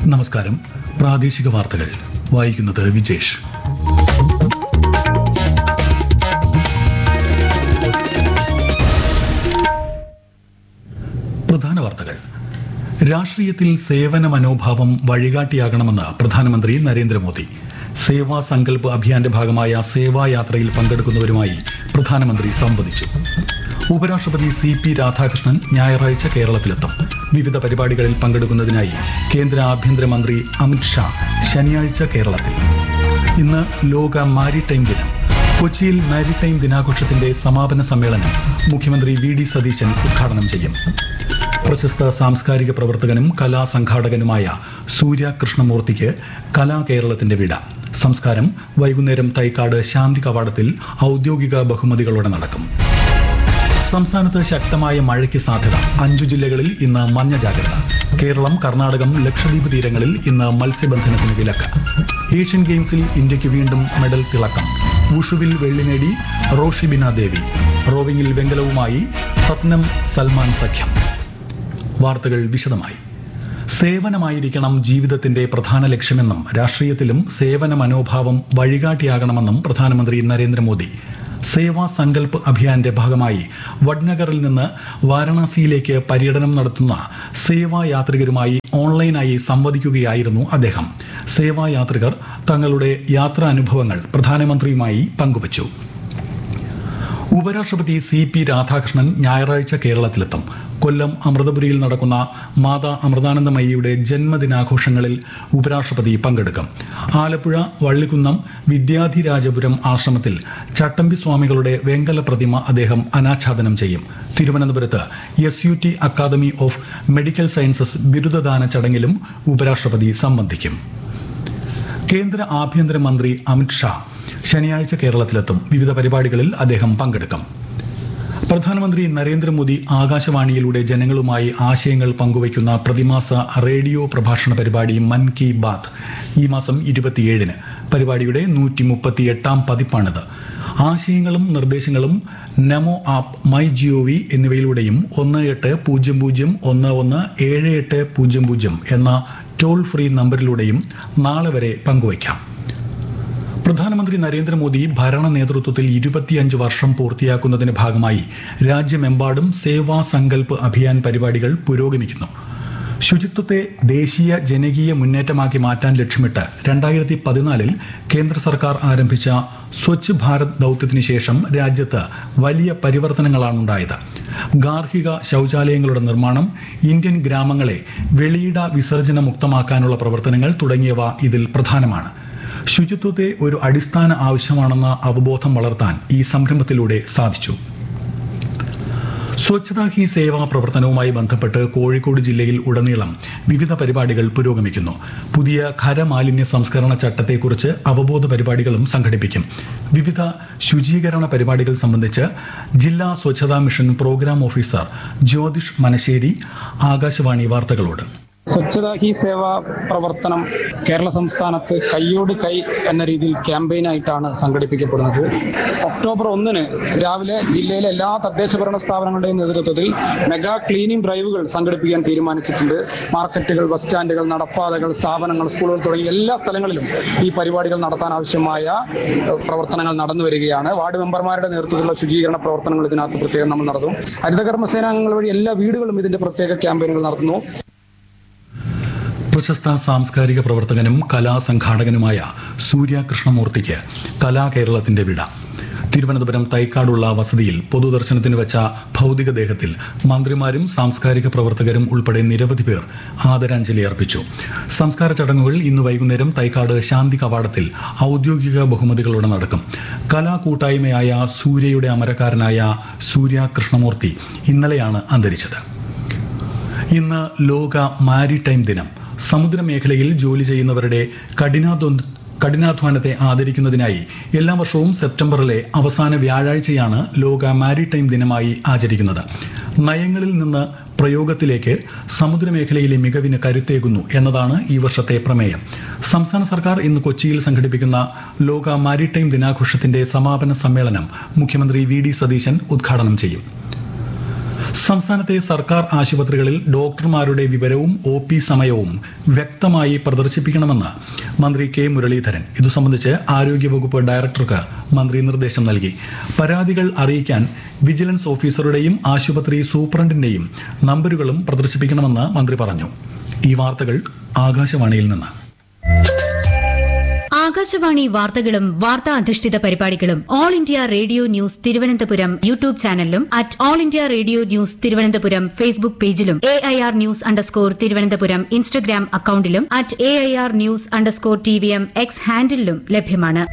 നമസ്കാരം പ്രാദേശിക വാർത്തകൾ വായിക്കുന്നത് വിജേഷ് പ്രധാന വാർത്തകൾ രാഷ്ട്രീയത്തിൽ സേവന മനോഭാവം വഴികാട്ടിയാകണമെന്ന് പ്രധാനമന്ത്രി നരേന്ദ്രമോദി സേവാ സങ്കല്പ് അഭിയാന്റെ ഭാഗമായ സേവായാത്രയിൽ പങ്കെടുക്കുന്നവരുമായി പ്രധാനമന്ത്രി സംവദിച്ചു ഉപരാഷ്ട്രപതി സി പി രാധാകൃഷ്ണൻ ഞായറാഴ്ച കേരളത്തിലെത്തും വിവിധ പരിപാടികളിൽ പങ്കെടുക്കുന്നതിനായി കേന്ദ്ര ആഭ്യന്തരമന്ത്രി അമിത് ഷാ ശനിയാഴ്ച കേരളത്തിൽ ഇന്ന് ലോക മാരിടൈം ദിനം കൊച്ചിയിൽ മാരിടൈം ദിനാഘോഷത്തിന്റെ സമാപന സമ്മേളനം മുഖ്യമന്ത്രി വി ഡി സതീശൻ ഉദ്ഘാടനം ചെയ്യും പ്രശസ്ത സാംസ്കാരിക പ്രവർത്തകനും കലാസംഘാടകനുമായ സൂര്യ കൃഷ്ണമൂർത്തിക്ക് കലാകേരളത്തിന്റെ വിട സംസ്കാരം വൈകുന്നേരം തൈക്കാട് ശാന്തി കവാടത്തിൽ ഔദ്യോഗിക ബഹുമതികളോടെ നടക്കും സംസ്ഥാനത്ത് ശക്തമായ മഴയ്ക്ക് സാധ്യത അഞ്ചു ജില്ലകളിൽ ഇന്ന് മഞ്ഞ ജാഗ്രത കേരളം കർണാടകം ലക്ഷദ്വീപ് തീരങ്ങളിൽ ഇന്ന് മത്സ്യബന്ധനത്തിന് വിലക്ക് ഏഷ്യൻ ഗെയിംസിൽ ഇന്ത്യയ്ക്ക് വീണ്ടും മെഡൽ തിളക്കം വുഷുവിൽ വെള്ളി നേടി റോഷിബിന ദേവി റോവിംഗിൽ വെങ്കലവുമായി സത്നം സൽമാൻ സഖ്യം വാർത്തകൾ വിശദമായി സേവനമായിരിക്കണം ജീവിതത്തിന്റെ പ്രധാന ലക്ഷ്യമെന്നും രാഷ്ട്രീയത്തിലും സേവന മനോഭാവം വഴികാട്ടിയാകണമെന്നും പ്രധാനമന്ത്രി നരേന്ദ്രമോദി സേവാ സങ്കല്പ് അഭിയാന്റെ ഭാഗമായി വഡ്നഗറിൽ നിന്ന് വാരണാസിയിലേക്ക് പര്യടനം നടത്തുന്ന സേവായാത്രികരുമായി ഓൺലൈനായി സംവദിക്കുകയായിരുന്നു അദ്ദേഹം സേവായാത്രികർ തങ്ങളുടെ യാത്രാനുഭവങ്ങൾ പ്രധാനമന്ത്രിയുമായി പങ്കുവച്ചു ഉപരാഷ്ട്രപതി സി പി രാധാകൃഷ്ണൻ ഞായറാഴ്ച കേരളത്തിലെത്തും കൊല്ലം അമൃതപുരിയിൽ നടക്കുന്ന മാതാ അമൃതാനന്ദമയിയുടെ ജന്മദിനാഘോഷങ്ങളിൽ ഉപരാഷ്ട്രപതി പങ്കെടുക്കും ആലപ്പുഴ വള്ളിക്കുന്നം വിദ്യാധിരാജപുരം ആശ്രമത്തിൽ ചട്ടമ്പി സ്വാമികളുടെ വെങ്കല പ്രതിമ അദ്ദേഹം അനാച്ഛാദനം ചെയ്യും തിരുവനന്തപുരത്ത് S U T academy of medical sciences ബിരുദദാന ചടങ്ങിലും ഉപരാഷ്ട്രപതി സംബന്ധിക്കും കേന്ദ്ര ആഭ്യന്തരമന്ത്രി അമിത് ഷാ ശനിയാഴ്ച കേരളത്തിലെത്തും വിവിധ പരിപാടികളിൽ അദ്ദേഹം പങ്കെടുക്കും പ്രധാനമന്ത്രി നരേന്ദ്രമോദി ആകാശവാണിയിലൂടെ ജനങ്ങളുമായി ആശയങ്ങൾ പങ്കുവയ്ക്കുന്ന പ്രതിമാസ റേഡിയോ പ്രഭാഷണ പരിപാടി മൻ കി ബാത്ത് ഈ മാസം ഇരുപത്തിയേഴിന് പരിപാടിയുടെ നൂറ്റി മുപ്പത്തിയെട്ടാം പതിപ്പാണിത് ആശയങ്ങളും നിർദ്ദേശങ്ങളും നമോ ആപ്പ് മൈ ജിഒവി എന്നിവയിലൂടെയും ഒന്ന് എട്ട് പൂജ്യം പൂജ്യം ഒന്ന് ഒന്ന് ഏഴ് എട്ട് പൂജ്യം പൂജ്യം എന്ന ടോൾ ഫ്രീ നമ്പറിലൂടെയും നാളെ വരെ പങ്കുവയ്ക്കാം പ്രധാനമന്ത്രി നരേന്ദ്രമോദി ഭരണ നേതൃത്വത്തിൽ ഇരുപത്തിയഞ്ച് വർഷം പൂർത്തിയാക്കുന്നതിന്റെ ഭാഗമായി രാജ്യമെമ്പാടും സേവാ സങ്കല്പ് അഭിയാൻ പരിപാടികൾ പുരോഗമിക്കുന്നു ശുചിത്വത്തെ ദേശീയ ജനകീയ മുന്നേറ്റമാക്കി മാറ്റാൻ ലക്ഷ്യമിട്ട് രണ്ടായിരത്തി പതിനാലിൽ കേന്ദ്ര സർക്കാർ ആരംഭിച്ച സ്വച്ഛ് ഭാരത് ദൌത്യത്തിന് ശേഷം രാജ്യത്ത് വലിയ പരിവർത്തനങ്ങളാണുണ്ടായത് ഗാർഹിക ശൌചാലയങ്ങളുടെ നിർമ്മാണം ഇന്ത്യൻ ഗ്രാമങ്ങളെ വെളിയിട വിസർജന മുക്തമാക്കാനുള്ള പ്രവർത്തനങ്ങൾ തുടങ്ങിയവ ഇതിൽ പ്രധാനമാണ് ശുചിത്വത്തെ ഒരു അടിസ്ഥാന ആവശ്യമാണെന്ന അവബോധം വളർത്താൻ ഈ സംരംഭത്തിലൂടെ സാധിച്ചു സ്വച്ഛതാ ഹി സേവാ പ്രവർത്തനവുമായി ബന്ധപ്പെട്ട് കോഴിക്കോട് ജില്ലയിൽ ഉടനീളം വിവിധ പരിപാടികൾ പുരോഗമിക്കുന്നു പുതിയ ഖരമാലിന്യ സംസ്കരണ ചട്ടത്തെക്കുറിച്ച് അവബോധ പരിപാടികളും സംഘടിപ്പിക്കും വിവിധ ശുചീകരണ പരിപാടികൾ സംബന്ധിച്ച് ജില്ലാ Swachhata mission program officer Jyothish Manassery Akashvani വാർത്തകളോട് സ്വച്ഛതാ ഹി സേവ പ്രവർത്തനം കേരള സംസ്ഥാനത്ത് കൈയോട് കൈ എന്ന രീതിയിൽ ക്യാമ്പയിനായിട്ടാണ് സംഘടിപ്പിക്കപ്പെടുന്നത് ഒക്ടോബർ ഒന്നിന് രാവിലെ ജില്ലയിലെ എല്ലാ തദ്ദേശ ഭരണ സ്ഥാപനങ്ങളുടെയും നേതൃത്വത്തിൽ മെഗാ ക്ലീനിംഗ് ഡ്രൈവുകൾ സംഘടിപ്പിക്കാൻ തീരുമാനിച്ചിട്ടുണ്ട് മാർക്കറ്റുകൾ ബസ് സ്റ്റാൻഡുകൾ നടപ്പാതകൾ സ്ഥാപനങ്ങൾ സ്കൂളുകൾ തുടങ്ങിയ എല്ലാ സ്ഥലങ്ങളിലും ഈ പരിപാടികൾ നടത്താൻ ആവശ്യമായ ഏഹ്, പ്രവർത്തനങ്ങൾ നടന്നു വരികയാണ് വാർഡ് മെമ്പർമാരുടെ നേതൃത്വത്തിലുള്ള ശുചീകരണ പ്രവർത്തനങ്ങൾ ഇതിനകത്ത് പ്രത്യേകം നമ്മൾ നടത്തും ഹരിതകർമ്മ സേനാംഗങ്ങൾ വഴി എല്ലാ വീടുകളും ഇതിന്റെ പ്രത്യേക ക്യാമ്പയിനുകൾ നടത്തുന്നു പ്രശസ്ത സാംസ്കാരിക പ്രവർത്തകനും കലാസംഘാടകനുമായ സൂര്യ കൃഷ്ണമൂർത്തിക്ക് കലാകേരളത്തിന്റെ വിട തിരുവനന്തപുരം തൈക്കാടുള്ള വസതിയിൽ പൊതുദർശനത്തിന് വെച്ച ഭൌതികദേഹത്തിൽ മന്ത്രിമാരും സാംസ്കാരിക പ്രവർത്തകരും ഉൾപ്പെടെ നിരവധി പേർ ആദരാഞ്ജലി അർപ്പിച്ചു സംസ്കാര ചടങ്ങുകൾ ഇന്ന് വൈകുന്നേരം തൈക്കാട് ശാന്തി കവാടത്തിൽ ഔദ്യോഗിക ബഹുമതികളോടെ നടക്കും കലാകൂട്ടായ്മയായ സൂര്യയുടെ അമരക്കാരനായ സൂര്യ കൃഷ്ണമൂർത്തി ഇന്നലെയാണ് അന്തരിച്ചത് ഇന്ന് ലോക മാരിടൈം ദിനം സമുദ്രമേഖലയിൽ ജോലി ചെയ്യുന്നവരുടെ കഠിനാധ്വ കഠിനാധ്വാനത്തെ ആദരിക്കുന്നതിനായി എല്ലാ വർഷവും സെപ്റ്റംബറിലെ അവസാന വ്യാഴാഴ്ചയാണ് ലോക മാരിടൈം ദിനമായി ആചരിക്കുന്നത് നയങ്ങളിൽ നിന്ന് പ്രയോഗത്തിലേക്ക് സമുദ്രമേഖലയിലെ മികവിന് കരുത്തേകുന്നു എന്നതാണ് ഈ വർഷത്തെ പ്രമേയം സംസ്ഥാന സർക്കാർ ഇന്ന് കൊച്ചിയിൽ സംഘടിപ്പിക്കുന്ന ലോക മാരിടൈം ദിനാഘോഷത്തിന്റെ സമാപന സമ്മേളനം മുഖ്യമന്ത്രി വി ഡി സതീശൻ ഉദ്ഘാടനം ചെയ്യും സംസ്ഥാനത്തെ സർക്കാർ ആശുപത്രികളിൽ ഡോക്ടർമാരുടെ വിവരവും ഒ പി സമയവും വ്യക്തമായി പ്രദർശിപ്പിക്കണമെന്ന് മന്ത്രി കെ മുരളീധരൻ ഇതു സംബന്ധിച്ച് ആരോഗ്യവകുപ്പ് ഡയറക്ടർക്ക് മന്ത്രി നിർദ്ദേശം നൽകി പരാതികൾ അറിയിക്കാൻ വിജിലൻസ് ഓഫീസറുടെയും ആശുപത്രി സൂപ്രണ്ടിന്റെയും നമ്പരുകളും പ്രദർശിപ്പിക്കണമെന്ന് മന്ത്രി പറഞ്ഞു ഈ വാർത്തകൾ ആകാശവാണിയിൽ നിന്ന് ആകാശവാണി വാർത്തകളും വാർത്താ അധിഷ്ഠിത പരിപാടികളും all India radio news Thiruvananthapuram YouTube ചാനലിലും at all India radio news Thiruvananthapuram Facebook പേജിലും A I R news underscore Thiruvananthapuram Instagram അക്കൌണ്ടിലും at A I R news underscore T V M X ഹാൻഡിലും ലഭ്യമാണ്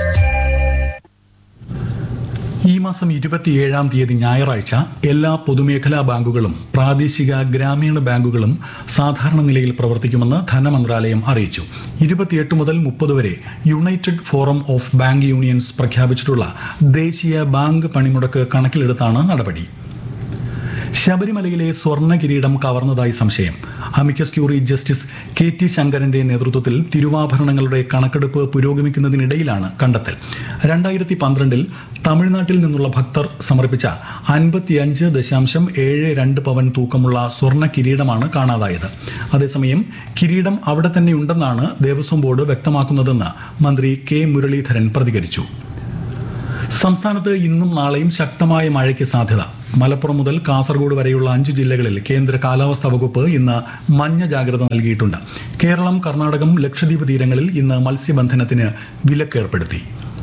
ഈ മാസം ഇരുപത്തിയേഴാം തീയതി ഞായറാഴ്ച എല്ലാ പൊതുമേഖലാ ബാങ്കുകളും പ്രാദേശിക ഗ്രാമീണ ബാങ്കുകളും സാധാരണ നിലയിൽ പ്രവർത്തിക്കുമെന്ന് ധനമന്ത്രാലയം അറിയിച്ചു ഇരുപത്തിയെട്ട് മുതൽ മുപ്പത് വരെ United Forum of Bank Unions പ്രഖ്യാപിച്ചിട്ടുള്ള ദേശീയ ബാങ്ക് പണിമുടക്ക് കണക്കിലെടുത്താണ് നടപടി ശബരിമലയിലെ സ്വർണ്ണ കിരീടം കവർന്നതായി സംശയം amicus curiae justice K T ശങ്കരന്റെ നേതൃത്വത്തിൽ തിരുവാഭരണങ്ങളുടെ കണക്കെടുപ്പ് പുരോഗമിക്കുന്നതിനിടയിലാണ് കണ്ടെത്തൽ രണ്ടായിരത്തി പന്ത്രണ്ടിൽ തമിഴ്നാട്ടിൽ നിന്നുള്ള ഭക്തർ സമർപ്പിച്ച അൻപത്തിയഞ്ച് ദശാംശം ഏഴ് രണ്ട് പവൻ തൂക്കമുള്ള സ്വർണ്ണ കിരീടമാണ് കാണാതായത് അതേസമയം കിരീടം അവിടെ തന്നെയുണ്ടെന്നാണ് ദേവസ്വം ബോർഡ് വ്യക്തമാക്കുന്നതെന്ന് മന്ത്രി കെ മുരളീധരൻ പ്രതികരിച്ചു സംസ്ഥാനത്ത് ഇന്നും നാളെയും ശക്തമായ മഴയ്ക്ക് സാധ്യത മലപ്പുറം മുതൽ കാസർഗോഡ് വരെയുള്ള അഞ്ച് ജില്ലകളിൽ കേന്ദ്ര കാലാവസ്ഥാ വകുപ്പ് ഇന്ന് മഞ്ഞ ജാഗ്രത നൽകിയിട്ടുണ്ട് കേരളം കർണാടകം ലക്ഷദ്വീപ് തീരങ്ങളിൽ ഇന്ന് മത്സ്യബന്ധനത്തിന് വിലക്കേർപ്പെടുത്തി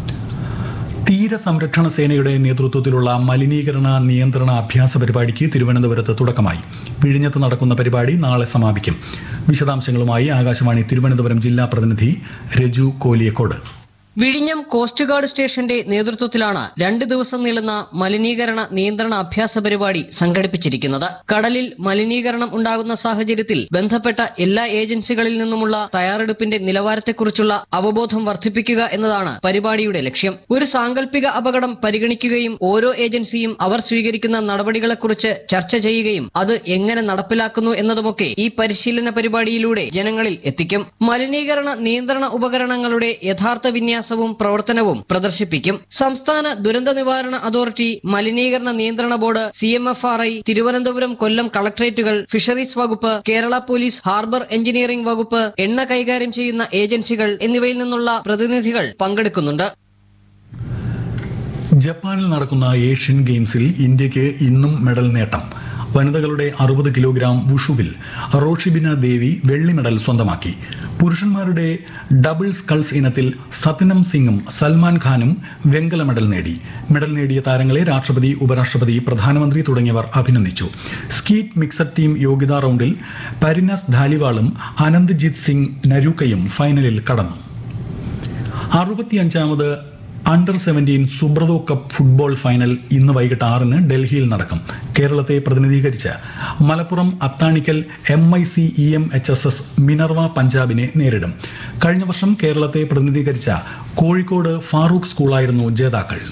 തീരസംരക്ഷണ സേനയുടെ നേതൃത്വത്തിലുള്ള മലിനീകരണ നിയന്ത്രണ അഭ്യാസ പരിപാടിക്ക് തിരുവനന്തപുരത്ത് തുടക്കമായി വിഴിഞ്ഞത്ത് നടക്കുന്ന പരിപാടി നാളെ സമാപിക്കും വിശദാംശങ്ങളുമായി ആകാശവാണി തിരുവനന്തപുരം ജില്ലാ പ്രതിനിധി രജു കോലിയക്കോട് വിഴിഞ്ഞം കോസ്റ്റ് ഗാർഡ് സ്റ്റേഷന്റെ നേതൃത്വത്തിലാണ് രണ്ട് ദിവസം നീളുന്ന മലിനീകരണ നിയന്ത്രണ അഭ്യാസ പരിപാടി സംഘടിപ്പിച്ചിരിക്കുന്നത് കടലിൽ മലിനീകരണം ഉണ്ടാകുന്ന സാഹചര്യത്തിൽ ബന്ധപ്പെട്ട എല്ലാ ഏജൻസികളിൽ നിന്നുമുള്ള തയ്യാറെടുപ്പിന്റെ നിലവാരത്തെക്കുറിച്ചുള്ള അവബോധം വർദ്ധിപ്പിക്കുക എന്നതാണ് പരിപാടിയുടെ ലക്ഷ്യം ഒരു സാങ്കല്പിക അപകടം പരിഗണിക്കുകയും ഓരോ ഏജൻസിയും അവർ സ്വീകരിക്കുന്ന നടപടികളെക്കുറിച്ച് ചർച്ച ചെയ്യുകയും അത് എങ്ങനെ നടപ്പിലാക്കുന്നു എന്നതുമൊക്കെ ഈ പരിശീലന പരിപാടിയിലൂടെ ജനങ്ങളിൽ എത്തിക്കും മലിനീകരണ നിയന്ത്രണ ഉപകരണങ്ങളുടെ യഥാർത്ഥ വിന്യാസവും പ്രവർത്തനവും പ്രദർശിപ്പിക്കും സംസ്ഥാന ദുരന്ത നിവാരണ അതോറിറ്റി മലിനീകരണ നിയന്ത്രണ board C M F R I Thiruvananthapuram Kollam കളക്ടറേറ്റുകൾ ഫിഷറീസ് വകുപ്പ് കേരള പോലീസ് ഹാർബർ എഞ്ചിനീയറിംഗ് വകുപ്പ് എണ്ണ കൈകാര്യം ചെയ്യുന്ന ഏജൻസികൾ എന്നിവയിൽ നിന്നുള്ള പ്രതിനിധികൾ പങ്കെടുക്കുന്നുണ്ട് ജപ്പാനിൽ നടക്കുന്ന ഏഷ്യൻ ഗെയിംസിൽ ഇന്ത്യയ്ക്ക് ഇന്നും മെഡൽ നേട്ടം വനിതകളുടെ അറുപത് കിലോഗ്രാം വുഷുവിൽ റോഷിബിന ദേവി വെള്ളി മെഡൽ സ്വന്തമാക്കി പുരുഷന്മാരുടെ ഡബിൾ സ്കൾസ് ഇനത്തിൽ സത്യനം സിംഗും സൽമാൻ ഖാനും വെങ്കല മെഡൽ നേടി മെഡൽ നേടിയ താരങ്ങളെ രാഷ്ട്രപതി ഉപരാഷ്ട്രപതി പ്രധാനമന്ത്രി തുടങ്ങിയവർ അഭിനന്ദിച്ചു സ്കീറ്റ് മിക്സഡ് ടീം യോഗ്യതാ റൌണ്ടിൽ പരിനസ് ധാലിവാളും അനന്ത്ജിത് സിംഗ് നരൂക്കയും ഫൈനലിൽ കടന്നു അറുപത്തിയഞ്ചാമത് under seventeen Subroto cup football final ഇന്ന് വൈകിട്ട് ആറിന് ഡൽഹിയിൽ നടക്കും കേരളത്തെ പ്രതിനിധീകരിച്ച് Malappuram Athanikkal M I C E M H S S Minerva പഞ്ചാബിനെ നേരിടും കഴിഞ്ഞ വർഷം കേരളത്തെ പ്രതിനിധീകരിച്ച കോഴിക്കോട് ഫാറൂഖ് സ്കൂളായിരുന്നു ജേതാക്കൾ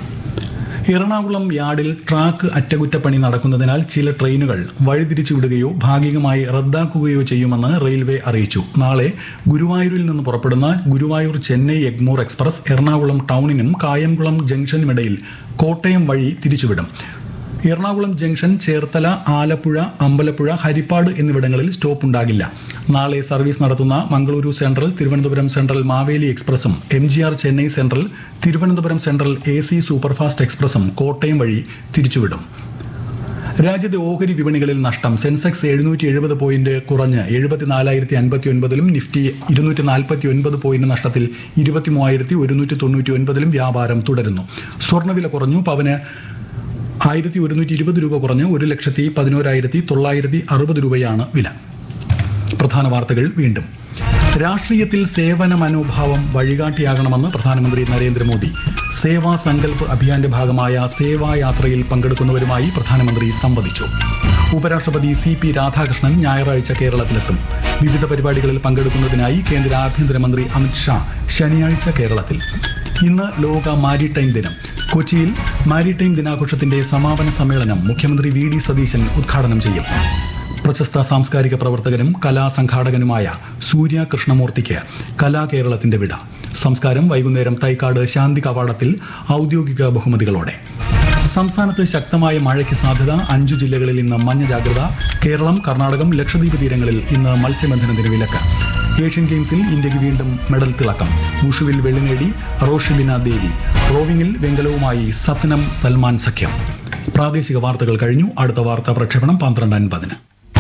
എറണാകുളം യാർഡിൽ ട്രാക്ക് അറ്റകുറ്റപ്പണി നടക്കുന്നതിനാൽ ചില ട്രെയിനുകൾ വഴിതിരിച്ചുവിടുകയോ ഭാഗികമായി റദ്ദാക്കുകയോ ചെയ്യുമെന്ന് റെയിൽവേ അറിയിച്ചു നാളെ ഗുരുവായൂരിൽ നിന്ന് പുറപ്പെടുന്ന ഗുരുവായൂർ ചെന്നൈ എഗ്മോർ എക്സ്പ്രസ് എറണാകുളം ടൌണിനും കായംകുളം ജംഗ്ഷനുമിടയിൽ കോട്ടയം വഴി തിരിച്ചുവിടും എറണാകുളം ജംഗ്ഷൻ ചേർത്തല ആലപ്പുഴ അമ്പലപ്പുഴ ഹരിപ്പാട് എന്നിവിടങ്ങളിൽ സ്റ്റോപ്പ് ഉണ്ടാകില്ല നാളെ സർവീസ് നടത്തുന്ന മംഗളൂരു സെൻട്രൽ തിരുവനന്തപുരം സെൻട്രൽ മാവേലി എക്സ്പ്രസും M G R Chennai central Thiruvananthapuram central A C superfast എക്സ്പ്രസും കോട്ടയം വഴി തിരിച്ചുവിടും രാജ്യത്തെ ഓഹരി വിപണികളിൽ നഷ്ടം സെൻസെക്സ് എഴുന്നൂറ്റി എഴുപത് പോയിന്റ് കുറഞ്ഞ് എഴുപത്തിനാലായിരത്തി അൻപത്തി ഒൻപതിലും നിഫ്റ്റി ഇരുന്നൂറ്റി നാൽപ്പത്തി ഒൻപത് പോയിന്റ് നഷ്ടത്തിൽ ഇരുപത്തി മൂവായിരത്തി ഒരുന്നൂറ്റി തൊണ്ണൂറ്റി ഒൻപതിലും വ്യാപാരം തുടരുന്നു സ്വർണ്ണവില കുറഞ്ഞു പവന് ആയിരത്തി ഒരുന്നൂറ്റി ഇരുപത് രൂപ കുറഞ്ഞ് ഒരു ലക്ഷത്തി പതിനോരായിരത്തി തൊള്ളായിരത്തി അറുപത് രൂപയാണ് വില പ്രധാന വാർത്തകൾ വീണ്ടും രാഷ്ട്രീയത്തിൽ സേവന മനോഭാവം വഴികാട്ടിയാകണമെന്ന് പ്രധാനമന്ത്രി നരേന്ദ്രമോദി സേവാ സങ്കല്പ് അഭിയാന്റെ ഭാഗമായ സേവായാത്രയിൽ പങ്കെടുക്കുന്നവരുമായി പ്രധാനമന്ത്രി സംവദിച്ചു ഉപരാഷ്ട്രപതി സി പി രാധാകൃഷ്ണൻ ഞായറാഴ്ച കേരളത്തിലെത്തും വിവിധ പരിപാടികളിൽ പങ്കെടുക്കുന്നതിനായി കേന്ദ്ര ആഭ്യന്തരമന്ത്രി അമിത്ഷാ ശനിയാഴ്ച കേരളത്തിൽ ഇന്ന് ലോക മാരിടൈം ദിനം കൊച്ചിയിൽ മാരിടൈം ദിനാഘോഷത്തിന്റെ സമാപന സമ്മേളനം മുഖ്യമന്ത്രി വി ഡി സതീശൻ ഉദ്ഘാടനം ചെയ്യും പ്രശസ്ത സാംസ്കാരിക പ്രവർത്തകനും കലാസംഘാടകനുമായ സൂര്യ കൃഷ്ണമൂർത്തിക്ക് കലാകേരളത്തിന്റെ വിട സംസ്കാരം വൈകുന്നേരം തൈക്കാട് ശാന്തി കവാടത്തിൽ ഔദ്യോഗിക ബഹുമതികളോടെ സംസ്ഥാനത്ത് ശക്തമായ മഴയ്ക്ക് സാധ്യത അഞ്ചു ജില്ലകളിൽ ഇന്ന് മഞ്ഞ ജാഗ്രത കേരളം കർണാടകം ലക്ഷദ്വീപ് തീരങ്ങളിൽ ഇന്ന് മത്സ്യബന്ധനത്തിന് വിലക്ക് ഏഷ്യൻ ഗെയിംസിൽ ഇന്ത്യക്ക് വീണ്ടും മെഡൽ തിളക്കം വുഷുവിൽ വെള്ളി നേടി റോഷിബിന ദേവി റോവിംഗിൽ വെങ്കലവുമായി സത്നം സൽമാൻ സഖ്യം പ്രാദേശിക വാർത്തകൾ കഴിഞ്ഞു അടുത്ത വാർത്താ പ്രക്ഷേപണം പന്ത്രണ്ട് അൻപതിന്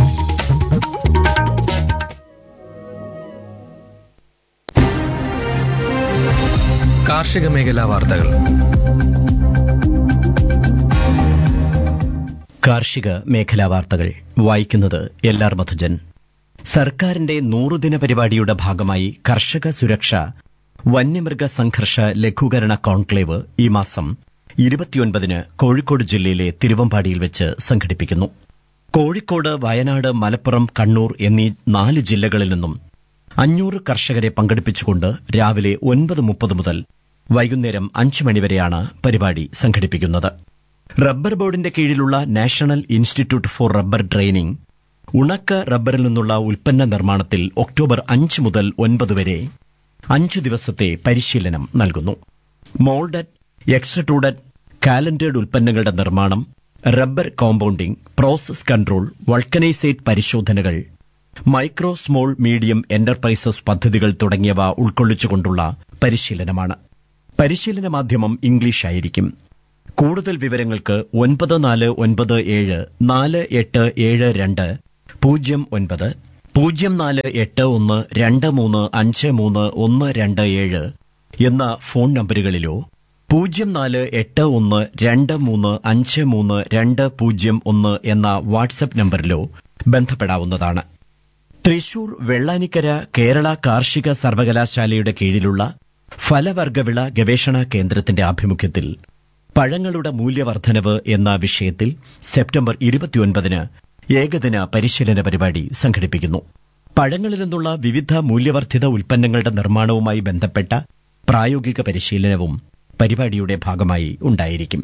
കാർഷിക മേഖലാ വാർത്തകൾ കാർഷിക മേഖലാ വാർത്തകൾ വായിക്കുന്നത് എൽ ആർ മധുജൻ സർക്കാരിന്റെ നൂറുദിന പരിപാടിയുടെ ഭാഗമായി കർഷക സുരക്ഷ വന്യമൃഗ സംഘർഷ ലഘൂകരണ കോൺക്ലേവ് ഈ മാസം ഇരുപത്തിയൊൻപതിന് കോഴിക്കോട് ജില്ലയിലെ തിരുവമ്പാടിയിൽ വെച്ച് സംഘടിപ്പിക്കുന്നു കോഴിക്കോട് വയനാട് മലപ്പുറം കണ്ണൂർ എന്നീ നാല് ജില്ലകളിൽ നിന്നും അഞ്ഞൂറ് കർഷകരെ പങ്കെടുപ്പിച്ചുകൊണ്ട് രാവിലെ ഒൻപത് മുപ്പത് മുതൽ വൈകുന്നേരം അഞ്ച് മണിവരെയാണ് പരിപാടി സംഘടിപ്പിക്കുന്നത് റബ്ബർ ബോർഡിന്റെ കീഴിലുള്ള national institute for rubber training ഉണക്ക റബ്ബറിൽ നിന്നുള്ള ഉൽപ്പന്ന നിർമ്മാണത്തിൽ ഒക്ടോബർ അഞ്ച് മുതൽ ഒൻപത് വരെ അഞ്ചു ദിവസത്തെ പരിശീലനം നൽകുന്നു മോൾഡഡ് എക്സ്ട്രൂഡഡ് കാലൻഡേഡ് ഉൽപ്പന്നങ്ങളുടെ നിർമ്മാണം rubber compounding process control vulcanisate പരിശോധനകൾ മൈക്രോ സ്മോൾ മീഡിയം എന്റർപ്രൈസസ് പദ്ധതികൾ തുടങ്ങിയവ ഉൾക്കൊള്ളിച്ചുകൊണ്ടുള്ള പരിശീലനമാണ് പരിശീലന മാധ്യമം ഇംഗ്ലീഷ് ആയിരിക്കും കൂടുതൽ വിവരങ്ങൾക്ക് ഒൻപത് നാല് ഒൻപത് ഏഴ് നാല് എട്ട് ഏഴ് രണ്ട് പൂജ്യം ഒൻപത് പൂജ്യം നാല് എട്ട് ഒന്ന് രണ്ട് മൂന്ന് അഞ്ച് മൂന്ന് ഒന്ന് രണ്ട് ഏഴ് എന്ന ഫോൺ നമ്പറുകളിലോ പൂജ്യം നാല് എട്ട് ഒന്ന് രണ്ട് മൂന്ന് അഞ്ച് മൂന്ന് രണ്ട് പൂജ്യം ഒന്ന് എന്ന വാട്സപ്പ് നമ്പറിലോ ബന്ധപ്പെടാവുന്നതാണ് തൃശൂർ വെള്ളാനിക്കര കേരള കാർഷിക സർവകലാശാലയുടെ കീഴിലുള്ള ഫലവർഗവിള ഗവേഷണ കേന്ദ്രത്തിന്റെ ആഭിമുഖ്യത്തിൽ പഴങ്ങളുടെ മൂല്യവർദ്ധനവ് എന്ന വിഷയത്തിൽ സെപ്റ്റംബർ ഇരുപത്തിയൊൻപതിന് ഏകദിന പരിശീലന പരിപാടി സംഘടിപ്പിക്കുന്നു പഴങ്ങളിൽ നിന്നുള്ള വിവിധ മൂല്യവർദ്ധിത ഉൽപ്പന്നങ്ങളുടെ നിർമ്മാണവുമായി ബന്ധപ്പെട്ട പ്രായോഗിക പരിശീലനവും പരിപാടിയുടെ ഭാഗമായി ഉണ്ടായിരിക്കും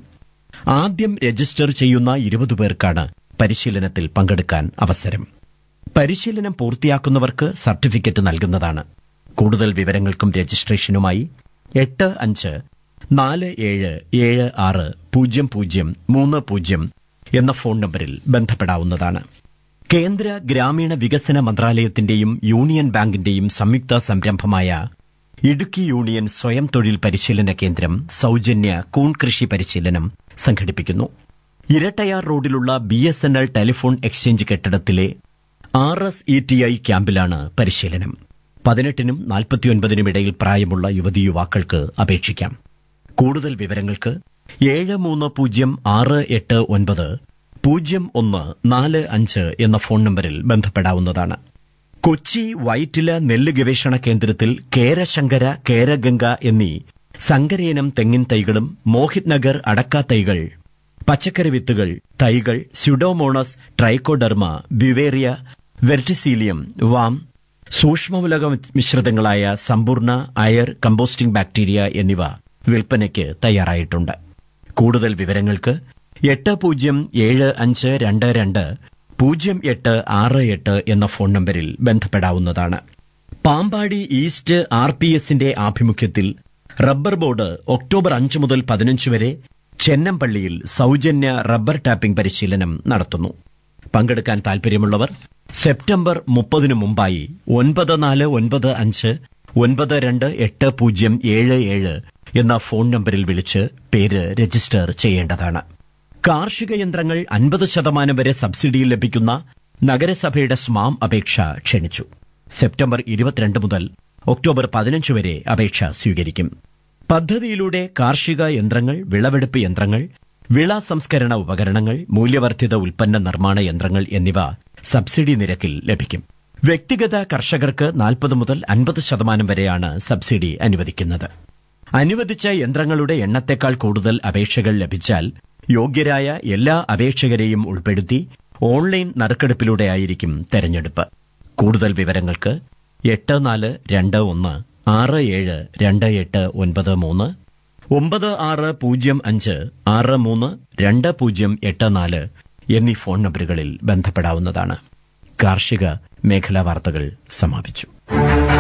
ആദ്യം രജിസ്റ്റർ ചെയ്യുന്ന ഇരുപത് പേർക്കാണ് പരിശീലനത്തിൽ പങ്കെടുക്കാൻ അവസരം പരിശീലനം പൂർത്തിയാക്കുന്നവർക്ക് സർട്ടിഫിക്കറ്റ് നൽകുന്നതാണ് കൂടുതൽ വിവരങ്ങൾക്കും രജിസ്ട്രേഷനുമായി എട്ട് അഞ്ച് നാല് ഏഴ് ഏഴ് ആറ് പൂജ്യം പൂജ്യം മൂന്ന് പൂജ്യം എന്ന ഫോൺ നമ്പറിൽ ബന്ധപ്പെടാവുന്നതാണ് കേന്ദ്ര ഗ്രാമീണ വികസന മന്ത്രാലയത്തിന്റെയും യൂണിയൻ ബാങ്കിന്റെയും സംയുക്ത സംരംഭമായ ഇടുക്കി യൂണിയൻ സ്വയം തൊഴിൽ പരിശീലന കേന്ദ്രം സൌജന്യ കൂൺ കൃഷി പരിശീലനം സംഘടിപ്പിക്കുന്നു ഇരട്ടയാർ റോഡിലുള്ള B S N L telephone exchange കെട്ടിടത്തിലെ R S E T I ക്യാമ്പിലാണ് പരിശീലനം പതിനെട്ടിനും നാൽപ്പത്തിയൊൻപതിനും ഇടയിൽ പ്രായമുള്ള യുവതി യുവാക്കൾക്ക് അപേക്ഷിക്കാം കൂടുതൽ വിവരങ്ങൾക്ക് ഏഴ് മൂന്ന് പൂജ്യം ആറ് എട്ട് ഒൻപത് പൂജ്യം ഒന്ന് നാല് അഞ്ച് എന്ന ഫോൺ നമ്പറിൽ ബന്ധപ്പെടാവുന്നതാണ് കൊച്ചി വൈറ്റില നെല്ല് ഗവേഷണ കേന്ദ്രത്തിൽ കേരശങ്കര കേരഗംഗ എന്നീ സങ്കരയിനം തെങ്ങിൻ തൈകളും മോഹിത് നഗർ അടക്ക തൈകൾ പച്ചക്കറി വിത്തുകൾ തൈകൾ pseudomonas trichoderma beauveria verticillium VAM സൂക്ഷ്മമൂലക മിശ്രിതങ്ങളായ സമ്പൂർണ്ണ അയർ കമ്പോസ്റ്റിംഗ് ബാക്ടീരിയ എന്നിവ വിൽപ്പനയ്ക്ക് തയ്യാറായിട്ടുണ്ട് കൂടുതൽ വിവരങ്ങൾക്ക് എട്ട് പൂജ്യം ഏഴ് അഞ്ച് രണ്ട് രണ്ട് പൂജ്യം എട്ട് ആറ് എട്ട് എന്ന ഫോൺ നമ്പറിൽ ബന്ധപ്പെടാവുന്നതാണ് പാമ്പാടി ഈസ്റ്റ് ആർ പി എസിന്റെ ആഭിമുഖ്യത്തിൽ റബ്ബർ ബോർഡ് ഒക്ടോബർ അഞ്ച് മുതൽ പതിനഞ്ച് വരെ ചെന്നംപള്ളിയിൽ സൌജന്യ റബ്ബർ ടാപ്പിംഗ് പരിശീലനം നടത്തുന്നു പങ്കെടുക്കാൻ താൽപര്യമുള്ളവർ സെപ്റ്റംബർ മുപ്പതിനു മുമ്പായി ഒൻപത് നാല് ഒൻപത് അഞ്ച് ഒൻപത് രണ്ട് എട്ട് പൂജ്യം ഏഴ് ഏഴ് എന്ന ഫോൺ നമ്പറിൽ വിളിച്ച് പേര് രജിസ്റ്റർ ചെയ്യേണ്ടതാണ് കാർഷിക യന്ത്രങ്ങൾ അൻപത് ശതമാനം വരെ സബ്സിഡിയിൽ ലഭിക്കുന്ന നഗരസഭയുടെ സ്മാം അപേക്ഷ ക്ഷണിച്ചു സെപ്റ്റംബർ ഇരുപത്തിരണ്ട് മുതൽ ഒക്ടോബർ പതിനഞ്ച് വരെ അപേക്ഷ സ്വീകരിക്കും പദ്ധതിയിലൂടെ കാർഷിക യന്ത്രങ്ങൾ വിളവെടുപ്പ് യന്ത്രങ്ങൾ വിള സംസ്കരണ ഉപകരണങ്ങൾ മൂല്യവർദ്ധിത ഉൽപ്പന്ന നിർമ്മാണ യന്ത്രങ്ങൾ എന്നിവ സബ്സിഡി നിരക്കിൽ ലഭിക്കും വ്യക്തിഗത കർഷകർക്ക് നാൽപ്പത് മുതൽ അൻപത് ശതമാനം വരെയാണ് സബ്സിഡി അനുവദിക്കുന്നത് അനുവദിച്ച യന്ത്രങ്ങളുടെ എണ്ണത്തെക്കാൾ കൂടുതൽ അപേക്ഷകൾ ലഭിച്ചാൽ യോഗ്യരായ എല്ലാ അപേക്ഷകരെയും ഉൾപ്പെടുത്തി ഓൺലൈൻ നറുക്കെടുപ്പിലൂടെയായിരിക്കും തെരഞ്ഞെടുപ്പ് കൂടുതൽ വിവരങ്ങൾക്ക് എട്ട് നാല് രണ്ട് ഒന്ന് ആറ് ഏഴ് രണ്ട് എട്ട് ഒൻപത് മൂന്ന് ഒമ്പത് ആറ് പൂജ്യം അഞ്ച് ആറ് മൂന്ന് രണ്ട് പൂജ്യം എട്ട് നാല് എന്നീ ഫോൺ നമ്പറുകളിൽ ബന്ധപ്പെടാവുന്നതാണ് കാർഷിക മേഖലാ വാർത്തകൾ സമാപിച്ചു